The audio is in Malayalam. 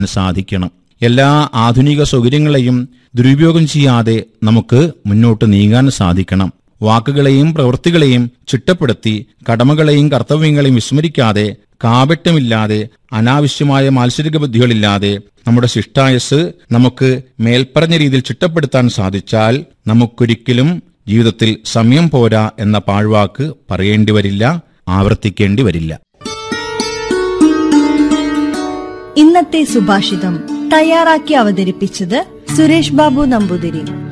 സാധിക്കണം എല്ലാ ആധുനിക സൗകര്യങ്ങളെയും ദുരുപയോഗം ചെയ്യാതെ നമുക്ക് മുന്നോട്ട് നീങ്ങാൻ സാധിക്കണം വാക്കുകളെയും പ്രവൃത്തികളെയും ചിട്ടപ്പെടുത്തി കടമകളെയും കർത്തവ്യങ്ങളെയും വിസ്മരിക്കാതെ കാപട്യമില്ലാതെ അനാവശ്യമായ മാത്സരിക ബുദ്ധികളില്ലാതെ നമ്മുടെ ശിഷ്ടായസ് നമുക്ക് മേൽപ്പറഞ്ഞ രീതിയിൽ ചിട്ടപ്പെടുത്താൻ സാധിച്ചാൽ നമുക്കൊരിക്കലും ജീവിതത്തിൽ സമയം പോരാ എന്ന പാഴ്വാക്ക് പറയേണ്ടി വരില്ല ആവർത്തിക്കേണ്ടി വരില്ല ഇന്നത്തെ സുഭാഷിതം തയ്യാറാക്കി അവതരിപ്പിച്ചത് സുരേഷ് ബാബു നമ്പൂതിരി